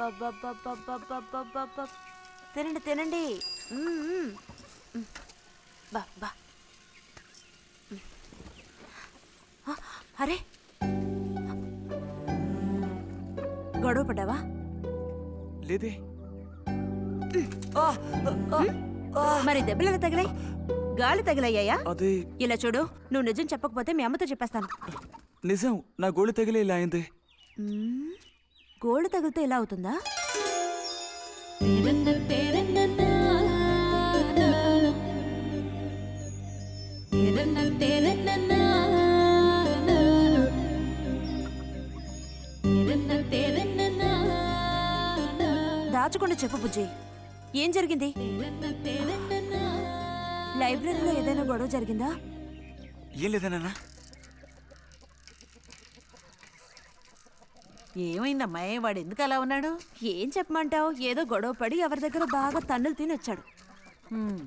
అబ్బబ్బబ్బబ్బబ్బబ్బబ్బబ్బబ్బ. తినండి తినండి మ్మ్, మ్మ్. మ్మ్. బా బా మ్మ్. ఆ, అరే గొడవ పడ్డావా లేదే మరి దెబ్బలు ఎలా తగిలాయి గాలి తగిలయ్యాయా అది ఇలా చూడు నువ్వు నిజం చెప్పకపోతే మీ అమ్మతో చెప్పేస్తాను నిజం నా గోళి తగిలే ఇలా అయింది మ్మ్. గోళ్ళు తగిలితే ఇలా అవుతుందా దాచకుండా చెప్పు బుజ్జి ఏం జరిగింది లైబ్రరీలో ఏదైనా గొడవ జరిగిందా ఏం లేదా నాన్న ఏమైందమ్మా వాడు ఎందుకు అలా ఉన్నాడు ఏం చెప్పమంటావు ఏదో గొడవ పడి ఎవరి దగ్గర బాగా తన్నులు తిని వచ్చాడు హ్మ్.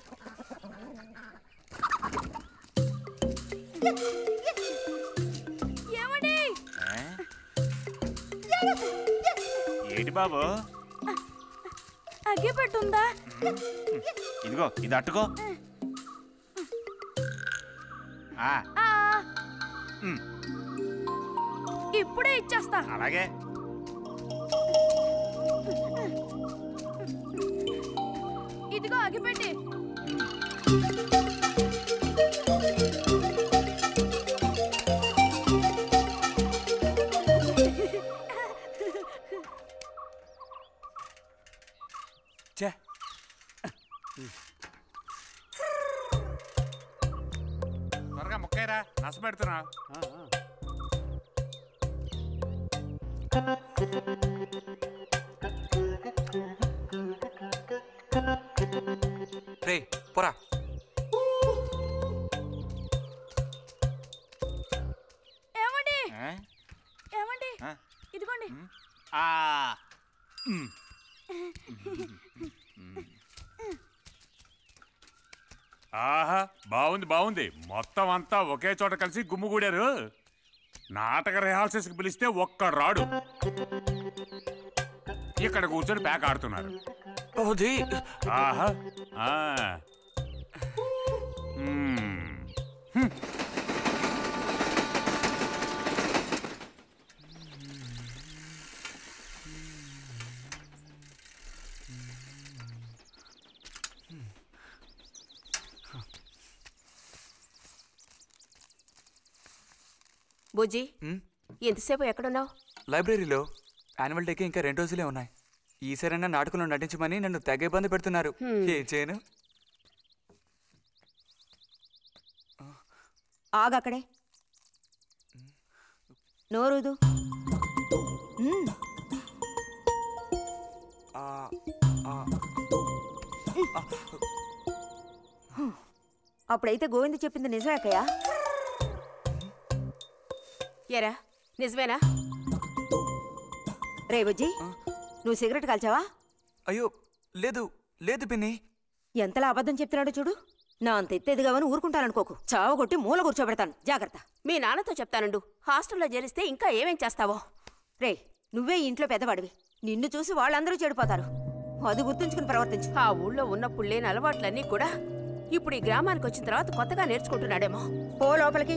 ఏంటి బాబు అగ్గి పెట్టుందా ఇదిగో ఇది అట్టుకో ఆ, ఉమ్, ఇప్పుడే ఇచ్చేస్తా అలాగే ఇదిగో అగిపెట్టి చే త్వరగా ముక్కైరా నస పెడుతున్నా రే పోరా ఏమండి ఆ? ఏమండి ఆ? ఇదిగోండి ఆ, ఉమ్. ఆహా బాగుంది బాగుంది మొత్తం అంతా ఒకే చోట కలిసి గుమ్ముగూడారు నాటక రిహార్సల్స్కి పిలిస్తే ఒక్క రాడు ఇక్కడ కూర్చొని ప్యాక్ ఆడుతున్నారు అది ఆహా ఆ. మ్మ్. హ్మ్. బుజ్జి ఉమ్, ఎంతసేపు ఎక్కడున్నావు లైబ్రరీలో యాన్యువల్ డేకి ఇంకా రెండు రోజులే ఉన్నాయి ఈసారైనా నాటకంలో నటించమని నన్ను తెగ ఇబ్బంది పెడుతున్నారు ఏం చేయను ఆగక్కడే నోరుదు మ్మ్. ఆ, ఆ, అప్పుడైతే గోవింద చెప్పింది నిజమే అక్కయ్యా ఎరా నిజమేనా రే బుజ్జి నువ్వు సిగరెట్ కాల్చావా అయ్యో లేదు లేదు పిన్ని ఎంతలా అబద్ధం చెప్తున్నాడో చూడు నా అంత ఎత్తేదిగావని ఊరుకుంటాననుకోకు చావగొట్టి మూల కూర్చోబెడతాను జాగ్రత్త మీ నాన్నతో చెప్తానుండు హాస్టల్లో చేరిస్తే ఇంకా ఏమేం చేస్తావో రే నువ్వే ఈ ఇంట్లో పెద్దవాడివి నిన్ను చూసి వాళ్ళందరూ చెడిపోతారు అది గుర్తుంచుకుని ప్రవర్తించు ఆ ఊళ్ళో ఉన్నప్పుడు లేని అలవాట్లన్నీ కూడా ఇప్పుడు ఈ గ్రామానికి వచ్చిన తర్వాత కొత్తగా నేర్చుకుంటున్నాడేమో పో లోపలికి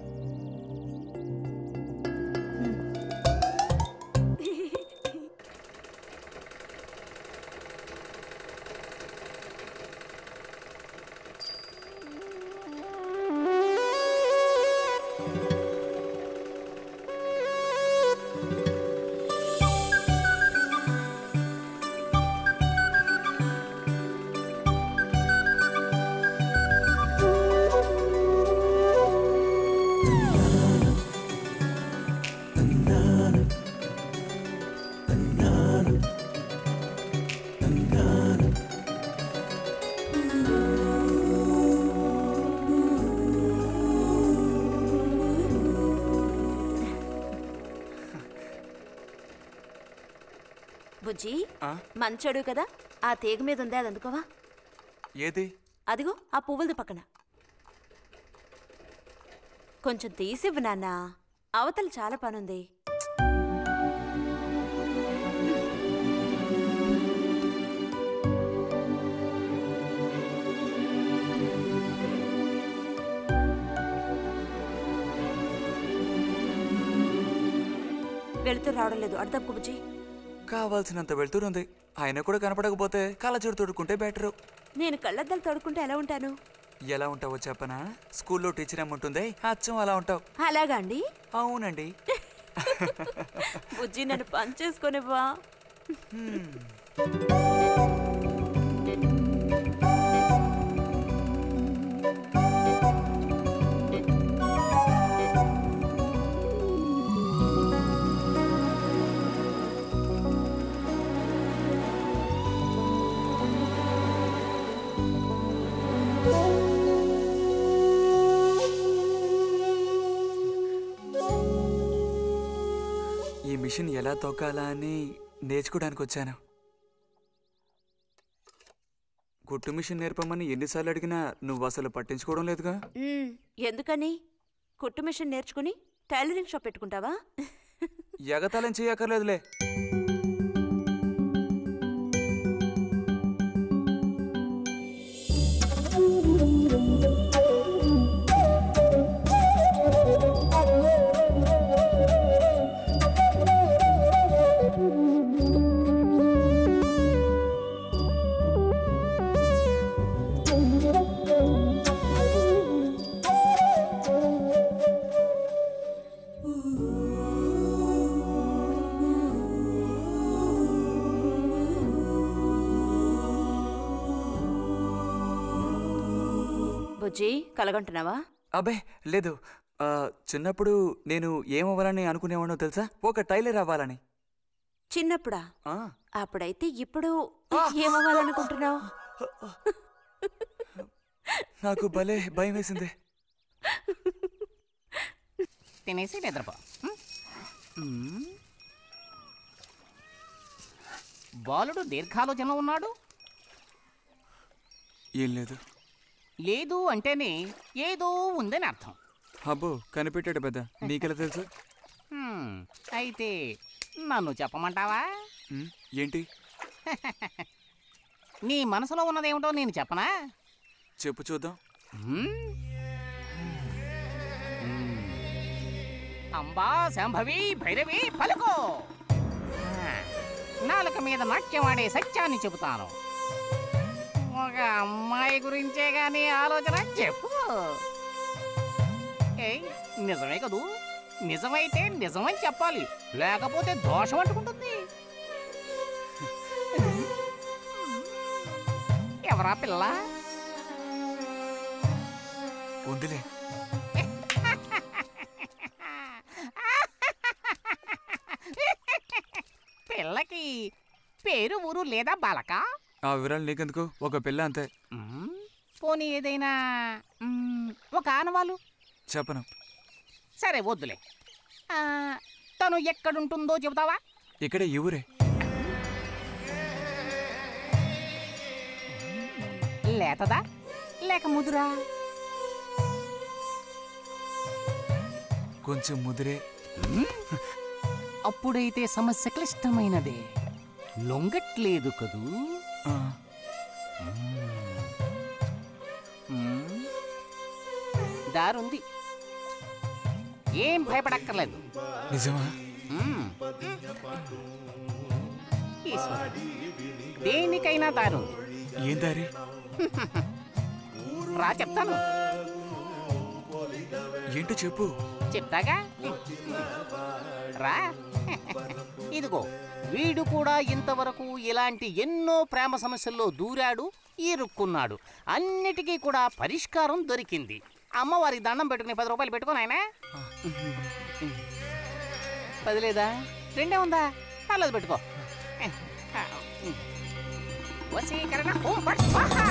బుజ్జి ఆ? మంచోడు కదా ఆ తీగ మీద ఉంది అది అందుకోవా ఏది అదిగో ఆ పువ్వులది పక్కన కొంచెం తీసివ్వు నాన్న అవతల చాలా పనుంది వెళుతూ రావడం లేదు అర్థం బుజ్జి కావాల్సినంత వెళ్తురుంది ఆయన కూడా కనపడకపోతే కళ్ళజోడు తొడుక్కుంటే బెటరు నేను కళ్ళద్దాలు తడుకుంటే ఎలా ఉంటాను ఎలా ఉంటావో చెప్పనా స్కూల్లో టీచర్ ఏముంటుంది అచ్చం అలా ఉంటావు అలాగా అండి అవునండి బుజ్జి నన్ను పని చేసుకునివ్వా ఈ మిషన్ ఎలా తొక్కాలా అని నేర్చుకోవడానికి వచ్చాను కుట్టు మిషన్ నేర్పమని ఎన్నిసార్లు అడిగినా నువ్వు అసలు పట్టించుకోవడం లేదుగా మ్మ్, ఎందుకని కుట్టు మిషన్ నేర్చుకుని టైలరింగ్ షాప్ పెట్టుకుంటావా ఎగతాళం చేయక్కర్లేదులే బుజ్జి కలగంటున్నావా అబ్బే లేదు ఆ, చిన్నప్పుడు నేను ఏమవ్వాలని అనుకునేవాడో తెలుసా ఒక టైలర్ అవ్వాలని చిన్నప్పుడా ఆ, అప్పుడైతే ఇప్పుడు ఏమవ్వాలనుకుంటున్నావు నాకు భలే భయం వేసింది తినేసి నిద్రపో ఉం? ఉం. బాలుడు దీర్ఘాలోచనలో ఉన్నాడు ఏం లేదు లేదు అంటేనే ఏదో ఉందని అర్థం అబ్బో కనిపెట్టాడు పెద్ద నీకెలా తెలుసు హ్మ్, అయితే నన్ను చెప్పమంటావా ఉమ్, ఏంటి నీ మనసులో ఉన్నదేమిటో నేను చెప్పనా చెప్పు చూద్దాం హ్మ్? హ్మ్. అంబా శాంభవి భైరవి పలుకో ఆ, నాలుక మీద నాట్యం ఆడే సత్యాన్ని చెబుతాను ఒక అమ్మాయి గురించే గాని ఆలోచన చెప్పు ఏయ్ నిజమే కదూ నిజమైతే నిజమని చెప్పాలి లేకపోతే దోషం అంటుకుంటుంది ఎవరా పిల్ల ఉందిలే పిల్లకి పేరు ఊరు లేదా బాలక ఆ వివరాలు నీకెందుకు ఒక పిల్ల అంతే మ్మ్, పోనీ ఏదైనా మ్మ్, ఒక ఆనవాలు చెప్పను సరే వద్దులే ఆ, తను ఎక్కడుంటుందో చెబుతావా ఇక్కడే ఈ ఊరే లేతదా లేక ముదురా కొంచెం ముదిరే అప్పుడైతే సమస్య క్లిష్టమైనదే లొంగట్లేదు కదూ ఆ, మ్మ్. దారుంది ఏం భయపడక్కర్లేదు నిజమా మ్మ్. ఈశ్వరుడు. దేనికైనా దారుంది ఏం దారి రా చెప్తాను ఏంటో చెప్పు చెప్తాగా రా ఇదిగో వీడు కూడా ఇంతవరకు ఇలాంటి ఎన్నో ప్రేమ సమస్యల్లో దూరాడు ఇరుక్కున్నాడు అన్నిటికీ కూడా పరిష్కారం దొరికింది అమ్మవారి దండం పెట్టుకుని పది రూపాయలు పెట్టుకుని ఆయన పది లేదా రెండే ఉందా పర్లేదు పెట్టుకో వశీకరణ ఓం ఫట్ స్వాహా.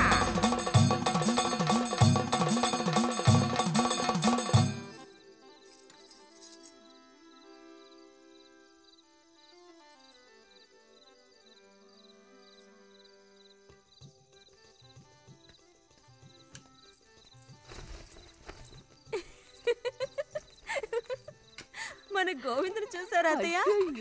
మన గోవిందుని చూసారా అత్తయ్య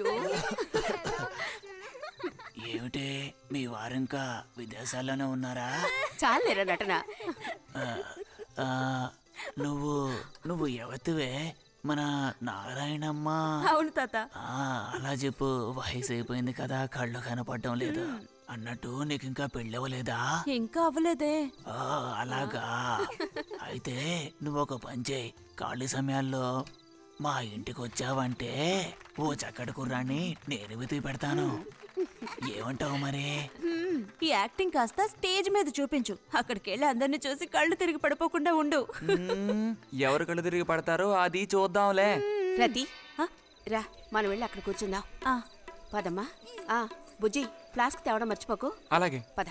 ఏమిటే మీ వారింకా విదేశాల్లోనే ఉన్నారా చాలేరా నటన ఆ, నువ్వు నువ్వు ఎవతివే మన నారాయణమ్మ అవును తాత ఆ, అలా చెప్పు వయసు అయిపోయింది కదా కళ్ళు కనపడటం లేదు అన్నట్టు నీకు ఇంకా పెళ్ళవలేదా ఇంకా అవ్వలేదే ఆ, అలాగా అయితే నువ్వు ఒక పని చేయి ఖాళీ సమయాల్లో మా ఇంటికి వచ్చావంటే ఓ చక్కటి కుర్రాన్ని నేను వెతికి పెడతాను ఏమంటావు మరి హ్మ్, ఈ యాక్టింగ్ కాస్త స్టేజ్ మీద చూపించు అక్కడికి వెళ్ళి అందరిని చూసి కళ్ళు తిరిగి పడిపోకుండా ఉండు మ్మ్, ఎవరు కళ్ళు తిరిగి పడతారో అది చూద్దాంలే రతి రా మనం వెళ్ళి అక్కడ కూర్చుందాం పదమ్మా ఆ, బుజ్జి ఫ్లాస్క్ తేవడం మర్చిపోకు అలాగే పద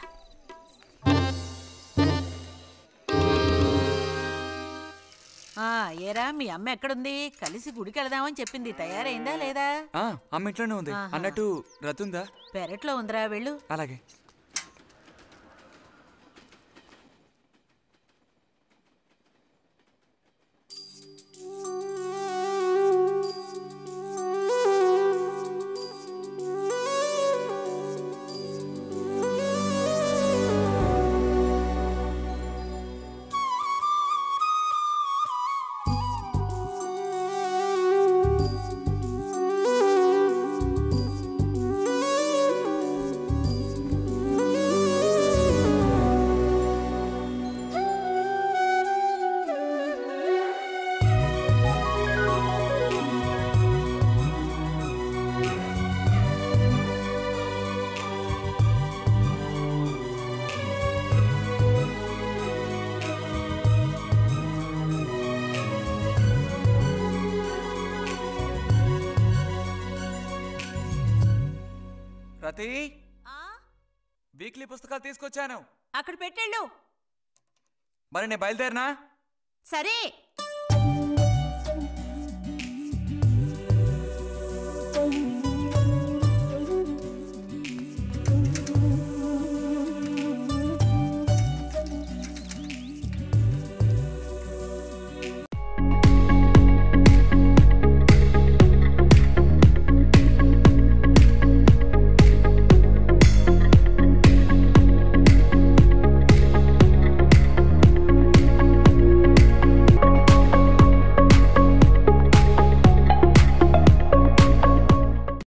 ఆ ఏరా మీ అమ్మ ఎక్కడుంది కలిసి గుడికి వెళదామని చెప్పింది తయారైందా లేదా ఆ, అమ్మ ఇంట్లోనే ఉంది ఆహా. అన్నట్టు రతుందా పెరట్లో ఉందిరా వెళ్ళు అలాగే రతి వీక్లీ పుస్తకాలు తీసుకొచ్చాను అక్కడ పెట్టేళ్ళు మరి నేను బయలుదేరినా సరే